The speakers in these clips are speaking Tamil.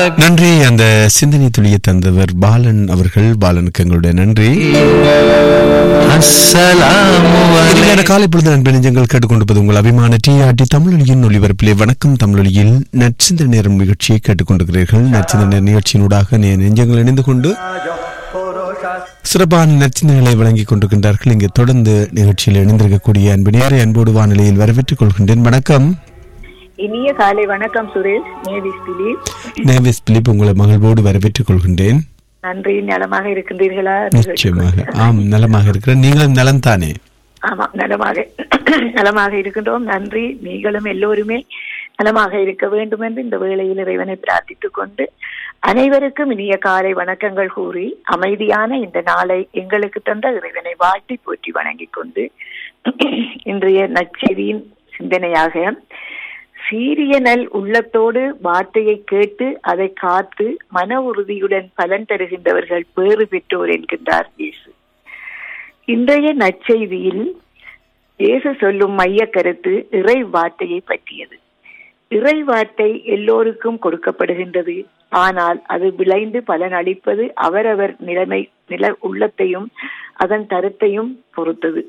நன்றி அந்த சிந்தனை துளியை தந்தவர் பாலன் அவர்கள் பாலனுக்கு எங்களுடைய நன்றி அஸ்ஸலாமு இன்றைய காலை பொழுது நண்பர் நெஞ்சங்கள் கேட்டுக்கொண்டிருப்பது உங்கள் அபிமான டிஆர்டி தமிழொலியின் ஒளிபரப்பிலே வணக்கம் தமிழொலியில் நற்சிந்த நேரம் நிகழ்ச்சியை கேட்டுக்கொண்டிருக்கிறீர்கள் நற்சிந்த நேர நிகழ்ச்சியினூடாக நே- நெஞ்சங்கள் இணைந்து கொண்டு சிறப்பான நற்சிந்தனைகளை வழங்கிக் கொண்டிருக்கின்றார்கள் இங்கே தொடர்ந்து நிகழ்ச்சியில் இணைந்திருக்கக்கூடிய அன்பு நேர அன்போடு வானிலையில் வரவேற்றுக் கொள்கின்றேன் வணக்கம் இனிய காலை வணக்கம் சுரேஷ் நேவிஸ் திலீப் நேவிஸ் பிலிப் உங்களை மகிழ்வோடு வரவேற்றுக் கொள்கின்றேன் நன்றி நலமாக இருக்கின்றீர்களா நிச்சயமாக ஆம் நலமாக இருக்கிறேன் நீங்களும் நலம் தானே ஆமா நலமாக நலமாக இருக்கின்றோம் நன்றி நீங்களும் எல்லோருமே நலமாக இருக்க வேண்டும் என்று இந்த வேளையில் இறைவனை பிரார்த்தித்துக் கொண்டு அனைவருக்கும் இனிய காலை வணக்கங்கள் கூறி அமைதியான இந்த நாளை எங்களுக்கு தந்த இறைவனை வாழ்த்தி போற்றி வணங்கிக் கொண்டு இன்றைய நற்செய்தியின் சிந்தனையாக சீரிய நல் உள்ளத்தோடு வார்த்தையை கேட்டு அதை காத்து மன உறுதியுடன் பலன் தருகின்றவர்கள் பேறு பெற்றோர் என்கின்றார் இயேசு இன்றைய நற்செய்தியில் இயேசு சொல்லும் மைய கருத்து இறை வார்த்தையை பற்றியது இறை வார்த்தை எல்லோருக்கும் கொடுக்கப்படுகின்றது ஆனால் அது விளைந்து பலன் அளிப்பது அவரவர் நிலைமை நில உள்ளத்தையும் அதன் தரத்தையும் பொறுத்தது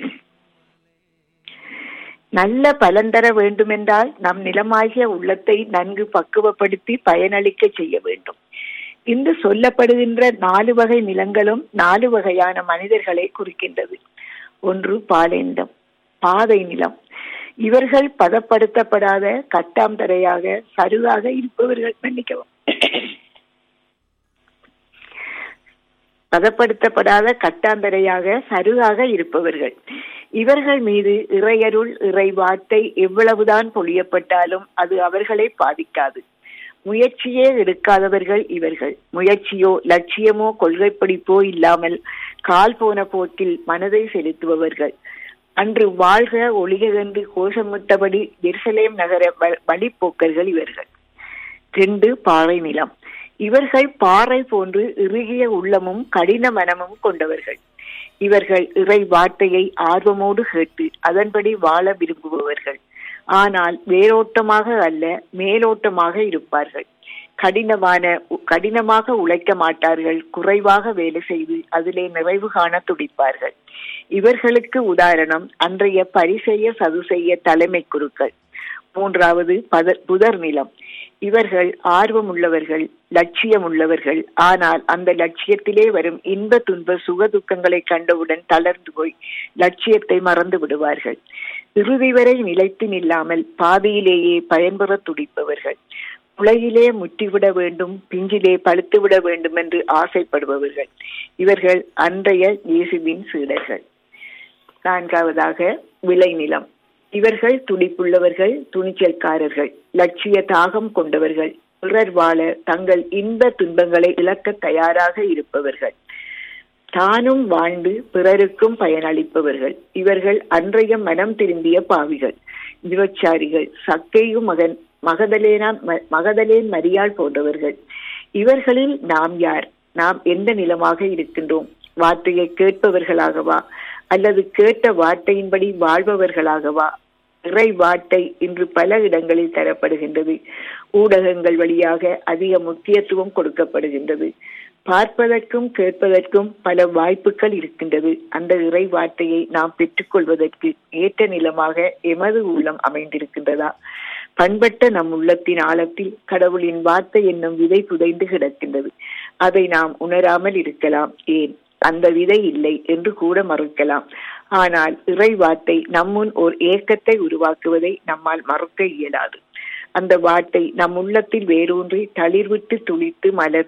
நல்ல பலன் தர வேண்டுமென்றால் நம் நிலமாகிய உள்ளத்தை நன்கு பக்குவப்படுத்தி பயனளிக்க செய்ய வேண்டும் இன்று சொல்லப்படுகின்ற நாலு வகை நிலங்களும் நாலு வகையான மனிதர்களை குறிக்கின்றது ஒன்று பாலேண்டம் பாதை நிலம் இவர்கள் பதப்படுத்தப்படாத கட்டாந்தரையாக சருகாக இருப்பவர்கள் மன்னிக்கவும் பதப்படுத்தப்படாத கட்டாந்தரையாக சருகாக இருப்பவர்கள் இவர்கள் மீது இறையருள் இறை வார்த்தை எவ்வளவுதான் பொழியப்பட்டாலும் அது அவர்களை பாதிக்காது முயற்சியே எடுக்காதவர்கள் இவர்கள் முயற்சியோ லட்சியமோ கொள்கை பிடிப்போ இல்லாமல் கால் போன போக்கில் மனதை செலுத்துபவர்கள் அன்று வாழ்க ஒளிக என்று கோஷமிட்டபடி எருசலேம் நகர வ- வழிப்போக்கர்கள் இவர்கள் ரெண்டு பாறை நிலம் இவர்கள் பாறை போன்று இறுகிய உள்ளமும் கடின மனமும் கொண்டவர்கள் இவர்கள் இறை வார்த்தையை ஆர்வமோடு கேட்டு அதன்படி வாழ விரும்புபவர்கள் ஆனால் வேரோட்டமாக அல்ல மேலோட்டமாக இருப்பார்கள் கடினமான கடினமாக உழைக்க மாட்டார்கள் குறைவாக வேலை செய்து அதிலே நிறைவு காண துடிப்பார்கள் இவர்களுக்கு உதாரணம் அன்றைய பரிசெய்ய சதுசெய்ய தலைமை குருக்கள் மூன்றாவது பதர் புதர் நிலம் இவர்கள் ஆர்வம் உள்ளவர்கள் லட்சியம் உள்ளவர்கள் ஆனால் அந்த லட்சியத்திலே வரும் இன்ப துன்ப சுக துக்கங்களை கண்டவுடன் தளர்ந்து போய் லட்சியத்தை மறந்து விடுவார்கள் இறுதி வரை நிலைத்து நில்லாமல் பாதியிலேயே பயன்பெற துடிப்பவர்கள் உலகிலே முற்றிவிட வேண்டும் பிஞ்சிலே பழுத்துவிட வேண்டும் என்று ஆசைப்படுபவர்கள் இவர்கள் அன்றைய இயேசுவின் சீடர்கள் நான்காவதாக விளைநிலம் இவர்கள் துடிப்புள்ளவர்கள் துணிச்சல்காரர்கள் லட்சிய தாகம் கொண்டவர்கள் பிறர் வாழ தங்கள் இன்ப துன்பங்களை இழக்க தயாராக இருப்பவர்கள் தானும் வாழ்ந்து பிறருக்கும் பயனளிப்பவர்கள் இவர்கள் அன்றைய மனம் திரும்பிய பாவிகள் விபச்சாரிகள் சக்கையும் மகன் மகதலேனா ம- மகதலேன் மரியாள் போன்றவர்கள் இவர்களில் நாம் யார் நாம் எந்த நிலமாக இருக்கின்றோம் வார்த்தையை கேட்பவர்களாகவா அல்லது கேட்ட வார்த்தையின்படி வாழ்பவர்களாகவா இறை வார்த்தை இன்று பல இடங்களில் தரப்படுகின்றது ஊடகங்கள் வழியாக அதிக முக்கியத்துவம் கொடுக்கப்படுகின்றது பார்ப்பதற்கும் கேட்பதற்கும் பல வாய்ப்புகள் இருக்கின்றது அந்த இறை வார்த்தையை நாம் பெற்றுக்கொள்வதற்கு ஏற்ற நிலமாக எமது உள்ளம் அமைந்திருக்கின்றதா பண்பட்ட நம் உள்ளத்தின் ஆழத்தில் கடவுளின் வார்த்தை என்னும் விதை புதைந்து கிடக்கின்றது அதை நாம் உணராமல் இருக்கலாம் ஏன் அந்த விதை இல்லை என்று கூட மறுக்கலாம் ஆனால் இறை வார்த்தை நம்முன் ஓர் ஏக்கத்தை உருவாக்குவதை நம்மால் மறுக்க இயலாது அந்த வார்த்தை நம் உள்ளத்தில் வேரூன்றி தளிர்விட்டு துளித்து மலர்ந்து